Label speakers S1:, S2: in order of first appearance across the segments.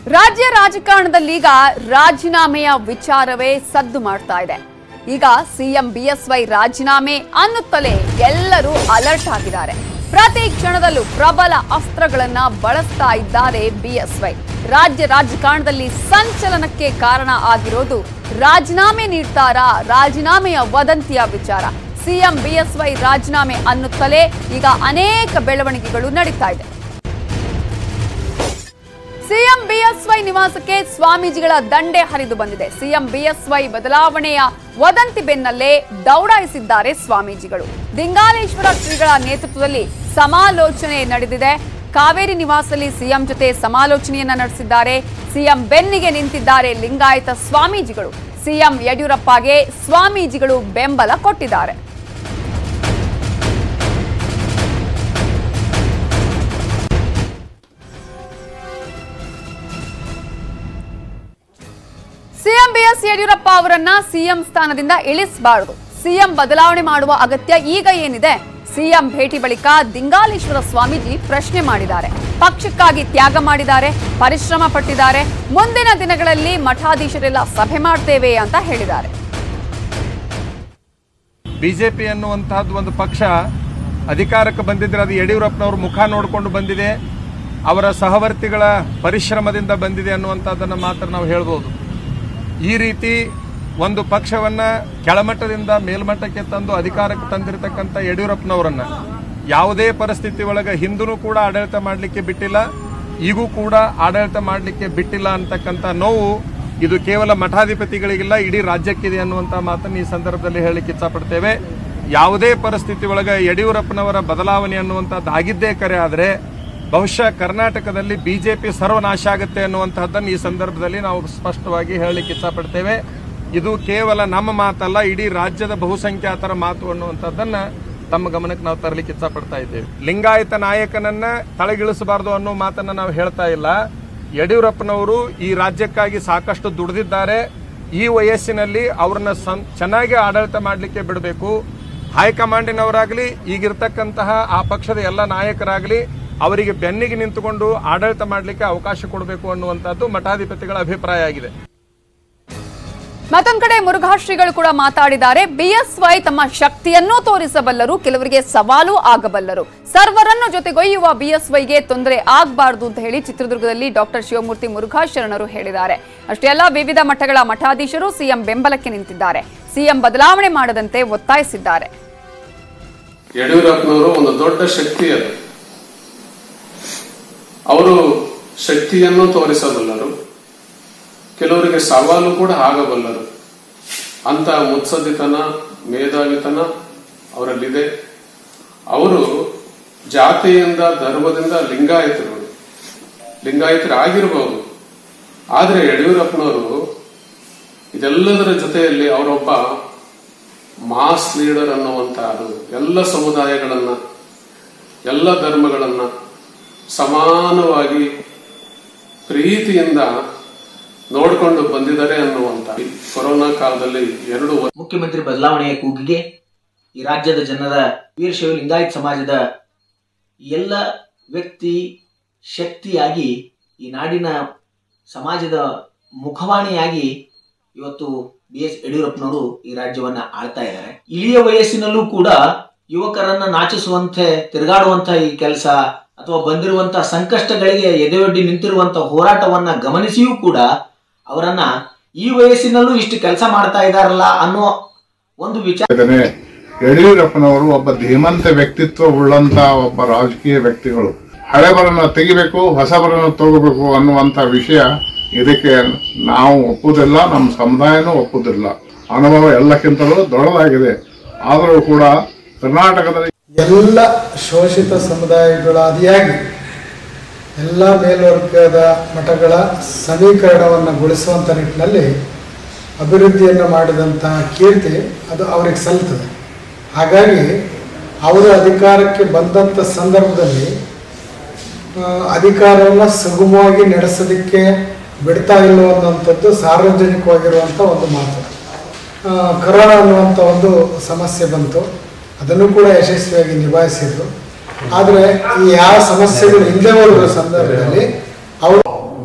S1: ರಾಜ್ಯ ರಾಜಕಾರಣದಲ್ಲೀಗ ರಾಜೀನಾಮೆಯ ವಿಚಾರವೇ ಸದ್ದು ಮಾಡ್ತಾ ಇದೆ ಈಗ ಸಿಎಂ ಬಿಎಸ್ವೈ ರಾಜೀನಾಮೆ ಅನ್ನುತ್ತಲೇ ಎಲ್ಲರೂ ಅಲರ್ಟ್ ಆಗಿದ್ದಾರೆ ಪ್ರತಿ ಕ್ಷಣದಲ್ಲೂ ಪ್ರಬಲ ಅಸ್ತ್ರಗಳನ್ನ ಬಳಸ್ತಾ ಇದ್ದಾರೆ ಬಿಎಸ್ವೈ ರಾಜ್ಯ ರಾಜಕಾರಣದಲ್ಲಿ ಸಂಚಲನಕ್ಕೆ ಕಾರಣ ಆಗಿರೋದು ರಾಜೀನಾಮೆ ನೀಡ್ತಾರಾ ರಾಜೀನಾಮೆಯ ವದಂತಿಯ ವಿಚಾರ ಸಿಎಂ ಬಿಎಸ್ವೈ ರಾಜೀನಾಮೆ ಅನ್ನುತ್ತಲೇ ಈಗ ಅನೇಕ ಬೆಳವಣಿಗೆಗಳು ನಡೀತಾ ಇದೆ ಸಿಎಂ ಬಿಎಸ್ವೈ ನಿವಾಸಕ್ಕೆ ಸ್ವಾಮೀಜಿಗಳ ದಂಡೆ ಹರಿದು ಬಂದಿದೆ ಸಿಎಂ ಬಿಎಸ್ವೈ ಬದಲಾವಣೆಯ ವದಂತಿ ಬೆನ್ನಲ್ಲೇ ದೌಡಾಯಿಸಿದ್ದಾರೆ ಸ್ವಾಮೀಜಿಗಳು ದಿಂಗಾಲೇಶ್ವರ ಶ್ರೀಗಳ ನೇತೃತ್ವದಲ್ಲಿ ಸಮಾಲೋಚನೆ ನಡೆದಿದೆ ಕಾವೇರಿ ನಿವಾಸದಲ್ಲಿ ಸಿಎಂ ಜೊತೆ ಸಮಾಲೋಚನೆಯನ್ನ ನಡೆಸಿದ್ದಾರೆ ಸಿಎಂ ಬೆನ್ನಿಗೆ ನಿಂತಿದ್ದಾರೆ ಲಿಂಗಾಯತ ಸ್ವಾಮೀಜಿಗಳು ಸಿಎಂ ಯಡಿಯೂರಪ್ಪಗೆ ಸ್ವಾಮೀಜಿಗಳು ಬೆಂಬಲ ಕೊಟ್ಟಿದ್ದಾರೆ ಸಿಎಂ ಬಿಎಸ್ ಯಡಿಯೂರಪ್ಪ ಅವರನ್ನ ಸಿಎಂ ಸ್ಥಾನದಿಂದ ಇಳಿಸಬಾರದು ಸಿಎಂ ಬದಲಾವಣೆ ಮಾಡುವ ಅಗತ್ಯ ಈಗ ಏನಿದೆ ಸಿಎಂ ಭೇಟಿ ಬಳಿಕ ದಿಂಗಾಲೇಶ್ವರ ಸ್ವಾಮೀಜಿ ಪ್ರಶ್ನೆ ಮಾಡಿದ್ದಾರೆ ಪಕ್ಷಕ್ಕಾಗಿ ತ್ಯಾಗ ಮಾಡಿದ್ದಾರೆ ಪರಿಶ್ರಮ ಪಟ್ಟಿದ್ದಾರೆ ಮುಂದಿನ ದಿನಗಳಲ್ಲಿ ಮಠಾಧೀಶರೆಲ್ಲ ಸಭೆ ಮಾಡ್ತೇವೆ ಅಂತ ಹೇಳಿದ್ದಾರೆ
S2: ಬಿಜೆಪಿ ಅನ್ನುವಂತಹದ್ದು ಒಂದು ಪಕ್ಷ ಅಧಿಕಾರಕ್ಕೆ ಬಂದಿದ್ರೆ ಅದು ಯಡಿಯೂರಪ್ಪನವ್ರ ಮುಖ ನೋಡಿಕೊಂಡು ಬಂದಿದೆ ಅವರ ಸಹವರ್ತಿಗಳ ಪರಿಶ್ರಮದಿಂದ ಬಂದಿದೆ ಅನ್ನುವಂಥದ್ದನ್ನು ಮಾತ್ರ ನಾವು ಹೇಳ್ಬೋದು ಈ ರೀತಿ ಒಂದು ಪಕ್ಷವನ್ನ ಕೆಳಮಟ್ಟದಿಂದ ಮೇಲ್ಮಟ್ಟಕ್ಕೆ ತಂದು ಅಧಿಕಾರಕ್ಕೆ ತಂದಿರತಕ್ಕಂಥ ಯಡಿಯೂರಪ್ಪನವರನ್ನ ಯಾವುದೇ ಪರಿಸ್ಥಿತಿ ಒಳಗೆ ಹಿಂದೂ ಕೂಡ ಆಡಳಿತ ಮಾಡಲಿಕ್ಕೆ ಬಿಟ್ಟಿಲ್ಲ ಈಗೂ ಕೂಡ ಆಡಳಿತ ಮಾಡಲಿಕ್ಕೆ ಬಿಟ್ಟಿಲ್ಲ ಅಂತಕ್ಕಂಥ ನೋವು ಇದು ಕೇವಲ ಮಠಾಧಿಪತಿಗಳಿಗಿಲ್ಲ ಇಡೀ ರಾಜ್ಯಕ್ಕಿದೆ ಅನ್ನುವಂಥ ಮಾತನ್ನು ಈ ಸಂದರ್ಭದಲ್ಲಿ ಹೇಳಲಿಕ್ಕೆ ಇಚ್ಛಪಡ್ತೇವೆ ಯಾವುದೇ ಪರಿಸ್ಥಿತಿ ಒಳಗೆ ಯಡಿಯೂರಪ್ಪನವರ ಬದಲಾವಣೆ ಅನ್ನುವಂಥದ್ದು ಆಗಿದ್ದೇ ಕರೆ ಆದರೆ ಬಹುಶಃ ಕರ್ನಾಟಕದಲ್ಲಿ ಬಿಜೆಪಿ ಸರ್ವನಾಶ ಆಗುತ್ತೆ ಅನ್ನುವಂತಹದ್ದನ್ನು ಈ ಸಂದರ್ಭದಲ್ಲಿ ನಾವು ಸ್ಪಷ್ಟವಾಗಿ ಹೇಳಲಿಕ್ಕೆ ಇಚ್ಛಪಡ್ತೇವೆ ಇದು ಕೇವಲ ನಮ್ಮ ಮಾತಲ್ಲ ಇಡೀ ರಾಜ್ಯದ ಬಹುಸಂಖ್ಯಾತರ ಮಾತು ಅನ್ನುವಂಥದ್ದನ್ನ ತಮ್ಮ ಗಮನಕ್ಕೆ ನಾವು ತರಲಿಕ್ಕೆ ಇಚ್ಛಪಡ್ತಾ ಇದ್ದೇವೆ ಲಿಂಗಾಯತ ನಾಯಕನನ್ನ ತಳಗಿಳಿಸಬಾರದು ಅನ್ನೋ ಮಾತನ್ನ ನಾವು ಹೇಳ್ತಾ ಇಲ್ಲ ಯಡಿಯೂರಪ್ಪನವರು ಈ ರಾಜ್ಯಕ್ಕಾಗಿ ಸಾಕಷ್ಟು ದುಡಿದಿದ್ದಾರೆ ಈ ವಯಸ್ಸಿನಲ್ಲಿ ಅವ್ರನ್ನ ಸಂ- ಚೆನ್ನಾಗಿ ಆಡಳಿತ ಮಾಡಲಿಕ್ಕೆ ಬಿಡಬೇಕು ಹೈಕಮಾಂಡಿನವರಾಗಲಿ ಈಗಿರ್ತಕ್ಕಂತಹ ಆ ಪಕ್ಷದ ಎಲ್ಲ ನಾಯಕರಾಗಲಿ ಅವರಿಗೆ ಬೆನ್ನಿಗೆ ನಿಂತುಕೊಂಡು ಆಡಳಿತ ಮಾಡಲಿಕ್ಕೆ ಅವಕಾಶ ಕೊಡಬೇಕು ಅನ್ನುವಂಥದ್ದು ಮಠಾಧಿಪತಿಗಳ ಅಭಿಪ್ರಾಯ ಆಗಿದೆ
S1: ಮತ್ತೊಂದ್ ಕಡೆ ಮುರುಘಾಶ್ರೀಗಳು ಕೂಡ ಮಾತಾಡಿದ್ದಾರೆ ಬಿಎಸ್ವೈ ತಮ್ಮ ಶಕ್ತಿಯನ್ನೂ ತೋರಿಸಬಲ್ಲರು ಕೆಲವರಿಗೆ ಸವಾಲು ಆಗಬಲ್ಲರು ಸರ್ವರನ್ನು ಜೊತೆಗೊಯ್ಯುವ ಬಿಎಸ್ವೈಗೆ ತೊಂದರೆ ಆಗಬಾರದು ಅಂತ ಹೇಳಿ ಚಿತ್ರದುರ್ಗದಲ್ಲಿ ಡಾಕ್ಟರ್ ಶಿವಮೂರ್ತಿ ಮುರುಘಾ ಶರಣರು ಹೇಳಿದ್ದಾರೆ ಅಷ್ಟೇ ಅಲ್ಲ ವಿವಿಧ ಮಠಗಳ ಮಠಾಧೀಶರು ಸಿಎಂ ಬೆಂಬಲಕ್ಕೆ ನಿಂತಿದ್ದಾರೆ ಸಿಎಂ ಬದಲಾವಣೆ ಮಾಡದಂತೆ ಒತ್ತಾಯಿಸಿದ್ದಾರೆ
S3: ಯಡಿಯೂರಪ್ಪನವರು ಒಂದು ದೊಡ್ಡ ಶಕ್ತಿ ಅದು ಅವರು ಶಕ್ತಿಯನ್ನು ತೋರಿಸಬಲ್ಲರು ಕೆಲವರಿಗೆ ಸವಾಲು ಕೂಡ ಆಗಬಲ್ಲರು ಅಂತ ಮುತ್ಸದ್ದಿತನ ಮೇಧಾವಿತನ ಅವರಲ್ಲಿದೆ ಅವರು ಜಾತಿಯಿಂದ ಧರ್ಮದಿಂದ ಲಿಂಗಾಯತರು ಲಿಂಗಾಯತರು ಆಗಿರಬಹುದು ಆದರೆ ಯಡಿಯೂರಪ್ಪನವರು ಇದೆಲ್ಲದರ ಜೊತೆಯಲ್ಲಿ ಅವರೊಬ್ಬ ಮಾಸ್ ಲೀಡರ್ ಅನ್ನುವಂತಹದ್ದು ಎಲ್ಲ ಸಮುದಾಯಗಳನ್ನ ಎಲ್ಲ ಧರ್ಮಗಳನ್ನ ಸಮಾನವಾಗಿ ಪ್ರೀತಿಯಿಂದ ನೋಡಿಕೊಂಡು ಬಂದಿದ್ದಾರೆ ಅನ್ನುವಂತ ಈ ಕೊರೋನಾ ಕಾಲದಲ್ಲಿ ಎರಡು ವರ್ಷ
S4: ಮುಖ್ಯಮಂತ್ರಿ ಬದಲಾವಣೆಯ ಕೂಗಿಗೆ ಈ ರಾಜ್ಯದ ಜನರ ವೀರಶೈವ ಲಿಂಗಾಯತ್ ಸಮಾಜದ ಎಲ್ಲ ವ್ಯಕ್ತಿ ಶಕ್ತಿಯಾಗಿ ಈ ನಾಡಿನ ಸಮಾಜದ ಮುಖವಾಣಿಯಾಗಿ ಇವತ್ತು ಬಿ ಎಸ್ ಯಡಿಯೂರಪ್ಪನವರು ಈ ರಾಜ್ಯವನ್ನ ಆಳ್ತಾ ಇದ್ದಾರೆ ಇಳಿಯ ವಯಸ್ಸಿನಲ್ಲೂ ಕೂಡ ಯುವಕರನ್ನ ನಾಚಿಸುವಂತೆ ತಿರುಗಾಡುವಂತ ಈ ಕೆಲಸ ಅಥವಾ ಬಂದಿರುವಂತ ಸಂಕಷ್ಟಗಳಿಗೆ ಎದೆಯೊಡ್ಡಿ ನಿಂತಿರುವಂತ ಹೋರಾಟವನ್ನ ಗಮನಿಸಿಯೂ ಕೂಡ ಅವರನ್ನ ಈ ವಯಸ್ಸಿನಲ್ಲೂ ಇಷ್ಟು ಕೆಲಸ ಮಾಡ್ತಾ ಇದಾರಲ್ಲ ಅನ್ನೋ ಒಂದು ವಿಚಾರ
S5: ಇದ್ದಾನೆ ಯಡಿಯೂರಪ್ಪನವರು ಒಬ್ಬ ಧೀಮಂತ ವ್ಯಕ್ತಿತ್ವ ಉಳ್ಳಂತ ಒಬ್ಬ ರಾಜಕೀಯ ವ್ಯಕ್ತಿಗಳು ಹಳೆಬರನ್ನ ತೆಗಿಬೇಕು ಹೊಸಬರನ್ನ ತಗೋಬೇಕು ಅನ್ನುವಂತ ವಿಷಯ ಇದಕ್ಕೆ ನಾವು ಒಪ್ಪುವುದಿಲ್ಲ ನಮ್ಮ ಸಮುದಾಯನೂ ಒಪ್ಪುವುದಿಲ್ಲ ಅನುಭವ ಎಲ್ಲಕ್ಕಿಂತಲೂ ದೊಡ್ಡದಾಗಿದೆ ಆದರೂ ಕೂಡ ಕರ್ನಾಟಕದಲ್ಲಿ
S6: ಎಲ್ಲ ಶೋಷಿತ ಸಮುದಾಯಗಳಾದಿಯಾಗಿ ಎಲ್ಲ ಮೇಲ್ವರ್ಗದ ಮಠಗಳ ಸಮೀಕರಣವನ್ನು ಗೊಳಿಸುವಂಥ ನಿಟ್ಟಿನಲ್ಲಿ ಅಭಿವೃದ್ಧಿಯನ್ನು ಮಾಡಿದಂತಹ ಕೀರ್ತಿ ಅದು ಅವ್ರಿಗೆ ಸಲ್ತದೆ ಹಾಗಾಗಿ ಅವರು ಅಧಿಕಾರಕ್ಕೆ ಬಂದಂಥ ಸಂದರ್ಭದಲ್ಲಿ ಆ, ಅಧಿಕಾರವನ್ನು ಸುಗಮವಾಗಿ ನಡೆಸೋದಕ್ಕೆ ಬಿಡ್ತಾ ಇಲ್ಲ ಅನ್ನುವಂಥದ್ದು ಸಾರ್ವಜನಿಕವಾಗಿರುವಂಥ ಒಂದು ಮಾತು ಆ, ಕರೋನಾ ಅನ್ನುವಂಥ ಒಂದು ಸಮಸ್ಯೆ ಬಂತು ಅದನ್ನು ಕೂಡ ಯಶಸ್ವಿಯಾಗಿ ನಿಭಾಯಿಸಿದ್ರು ಆದರೆ ಈ ಯಾವ ಸಮಸ್ಯೆಗಳು ಹಿಂದೆ ಹೋಗಿರೋ ಸಂದರ್ಭದಲ್ಲಿ ಅವರು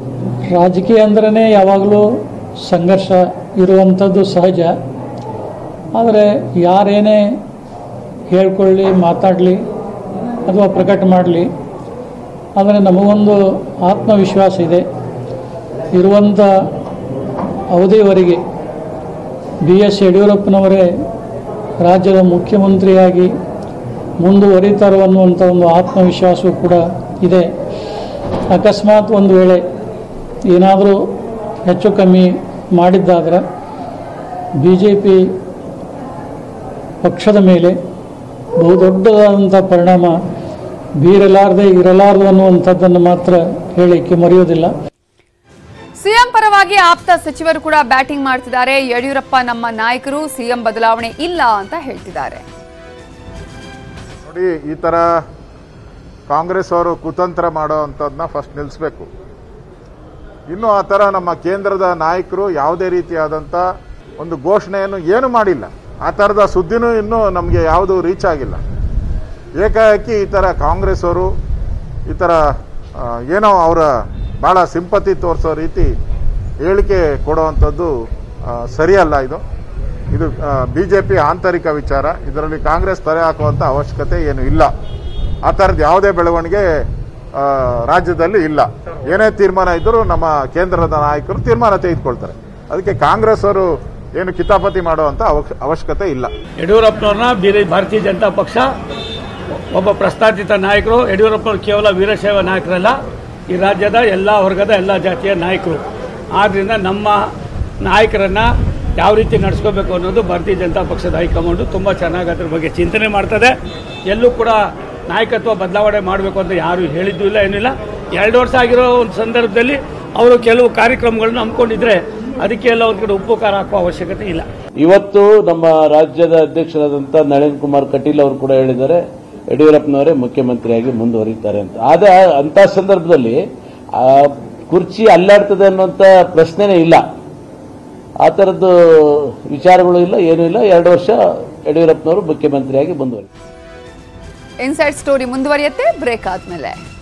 S7: ರಾಜಕೀಯ ಅಂದ್ರೇ ಯಾವಾಗಲೂ ಸಂಘರ್ಷ ಇರುವಂಥದ್ದು ಸಹಜ ಆದರೆ ಯಾರೇನೇ ಹೇಳ್ಕೊಳ್ಳಿ ಮಾತಾಡಲಿ ಅಥವಾ ಪ್ರಕಟ ಮಾಡಲಿ ಆದರೆ ನಮಗೊಂದು ಆತ್ಮವಿಶ್ವಾಸ ಇದೆ ಇರುವಂಥ ಅವಧಿಯವರೆಗೆ ಬಿ ಎಸ್ ಯಡಿಯೂರಪ್ಪನವರೇ ರಾಜ್ಯದ ಮುಖ್ಯಮಂತ್ರಿಯಾಗಿ ಮುಂದುವರಿತಾರೆ ಅನ್ನುವಂಥ ಒಂದು ಆತ್ಮವಿಶ್ವಾಸವೂ ಕೂಡ ಇದೆ ಅಕಸ್ಮಾತ್ ಒಂದು ವೇಳೆ ಏನಾದರೂ ಹೆಚ್ಚು ಕಮ್ಮಿ ಮಾಡಿದ್ದಾದ್ರೆ ಬಿ ಜೆ ಪಿ ಪಕ್ಷದ ಮೇಲೆ ಬಹುದೊಡ್ಡದಾದಂಥ ಪರಿಣಾಮ ಬೀರಲಾರದೆ ಇರಲಾರದು ಅನ್ನುವಂಥದ್ದನ್ನು ಮಾತ್ರ ಹೇಳಲಿಕ್ಕೆ ಮರೆಯೋದಿಲ್ಲ
S1: ಸಿಎಂ ಪರವಾಗಿ ಆಪ್ತ ಸಚಿವರು ಕೂಡ ಬ್ಯಾಟಿಂಗ್ ಮಾಡ್ತಿದ್ದಾರೆ ಯಡಿಯೂರಪ್ಪ ನಮ್ಮ ನಾಯಕರು ಸಿಎಂ ಬದಲಾವಣೆ ಇಲ್ಲ ಅಂತ ಹೇಳ್ತಿದ್ದಾರೆ
S5: ನೋಡಿ ಈ ಥರ ಕಾಂಗ್ರೆಸ್ ಅವರು ಕುತಂತ್ರ ಮಾಡೋ ಅಂಥದ್ದನ್ನ ಫಸ್ಟ್ ನಿಲ್ಲಿಸ್ಬೇಕು ಇನ್ನು ಆ ಥರ ನಮ್ಮ ಕೇಂದ್ರದ ನಾಯಕರು ಯಾವುದೇ ರೀತಿಯಾದಂಥ ಒಂದು ಘೋಷಣೆಯನ್ನು ಏನು ಮಾಡಿಲ್ಲ ಆ ಥರದ ಸುದ್ದಿನೂ ಇನ್ನೂ ನಮಗೆ ಯಾವುದು ರೀಚ್ ಆಗಿಲ್ಲ ಏಕಾಏಕಿ ಈ ಥರ ಕಾಂಗ್ರೆಸ್ ಅವರು ಈ ಥರ ಆ, ಏನೋ ಅವರ ಭಾಳ ಸಿಂಪತಿ ತೋರಿಸೋ ರೀತಿ ಹೇಳಿಕೆ ಕೊಡುವಂಥದ್ದು ಆ, ಸರಿಯಲ್ಲ ಇದು ಇದು ಬಿ ಜೆ ಪಿ ಆಂತರಿಕ ವಿಚಾರ ಇದರಲ್ಲಿ ಕಾಂಗ್ರೆಸ್ ತಲೆ ಹಾಕುವಂಥ ಅವಶ್ಯಕತೆ ಏನು ಇಲ್ಲ ಆ ಥರದ್ದು ಯಾವುದೇ ಬೆಳವಣಿಗೆ ಆ, ರಾಜ್ಯದಲ್ಲಿ ಇಲ್ಲ ಏನೇ ತೀರ್ಮಾನ ಇದ್ದರೂ ನಮ್ಮ ಕೇಂದ್ರದ ನಾಯಕರು ತೀರ್ಮಾನ ತೆಗೆದುಕೊಳ್ತಾರೆ ಅದಕ್ಕೆ ಕಾಂಗ್ರೆಸ್ ಅವರು ಏನು ಕಿತಾಪತಿ ಮಾಡುವಂಥ ಅವಶ್ಯ- ಅವಶ್ಯಕತೆ ಇಲ್ಲ
S8: ಯಡಿಯೂರಪ್ಪನವ್ರನ್ನ ಬೇರೆ ಭಾರತೀಯ ಜನತಾ ಪಕ್ಷ ಒಬ್ಬ ಪ್ರಸ್ತಾಪಿತ ನಾಯಕರು ಯಡಿಯೂರಪ್ಪನವರು ಕೇವಲ ವೀರಶೈವ ನಾಯಕರಲ್ಲ ಈ ರಾಜ್ಯದ ಎಲ್ಲ ವರ್ಗದ ಎಲ್ಲ ಜಾತಿಯ ನಾಯಕರು ಆದ್ದರಿಂದ ನಮ್ಮ ನಾಯಕರನ್ನ ಯಾವ ರೀತಿ ನಡೆಸ್ಕೋಬೇಕು ಅನ್ನೋದು ಭಾರತೀಯ ಜನತಾ ಪಕ್ಷದ ಹೈಕಮಾಂಡು ತುಂಬ ಚೆನ್ನಾಗಿ ಅದ್ರ ಬಗ್ಗೆ ಚಿಂತನೆ ಮಾಡ್ತದೆ ಎಲ್ಲೂ ಕೂಡ ನಾಯಕತ್ವ ಬದಲಾವಣೆ ಮಾಡಬೇಕು ಅಂತ ಯಾರು ಹೇಳಿದ್ದೂ ಇಲ್ಲ ಏನಿಲ್ಲ ಎರಡು ವರ್ಷ ಆಗಿರೋ ಒಂದು ಸಂದರ್ಭದಲ್ಲಿ ಅವರು ಕೆಲವು ಕಾರ್ಯಕ್ರಮಗಳನ್ನ ಹಮ್ಮಿಕೊಂಡಿದ್ರೆ ಅದಕ್ಕೆ ಎಲ್ಲ ಒಂದು ಕಡೆ ಉಪ್ಪು ಖಾರ ಹಾಕುವ ಅವಶ್ಯಕತೆ ಇಲ್ಲ
S9: ಇವತ್ತು ನಮ್ಮ ರಾಜ್ಯದ ಅಧ್ಯಕ್ಷರಾದಂಥ ನಳಿನ್ ಕುಮಾರ್ ಕಟೀಲ್ ಅವರು ಕೂಡ ಹೇಳಿದ್ದಾರೆ ಯಡಿಯೂರಪ್ಪನವರೇ ಮುಖ್ಯಮಂತ್ರಿಯಾಗಿ ಮುಂದುವರಿತಾರೆ ಅಂತ ಆದ ಅಂತ ಸಂದರ್ಭದಲ್ಲಿ ಆ ಕುರ್ಚಿ ಅಲ್ಲಾಡ್ತದೆ ಅನ್ನುವಂಥ ಪ್ರಶ್ನೆನೇ ಇಲ್ಲ ಆ ಥರದ್ದು ವಿಚಾರಗಳು ಇಲ್ಲ ಏನೂ ಇಲ್ಲ ಎರಡು ವರ್ಷ ಯಡಿಯೂರಪ್ಪನವರು ಮುಖ್ಯಮಂತ್ರಿಯಾಗಿ ಮುಂದುವರಿ
S1: ಇನ್ಸೈಡ್ ಸ್ಟೋರಿ ಮುಂದುವರಿಯುತ್ತೆ ಬ್ರೇಕ್ ಆದ್ಮೇಲೆ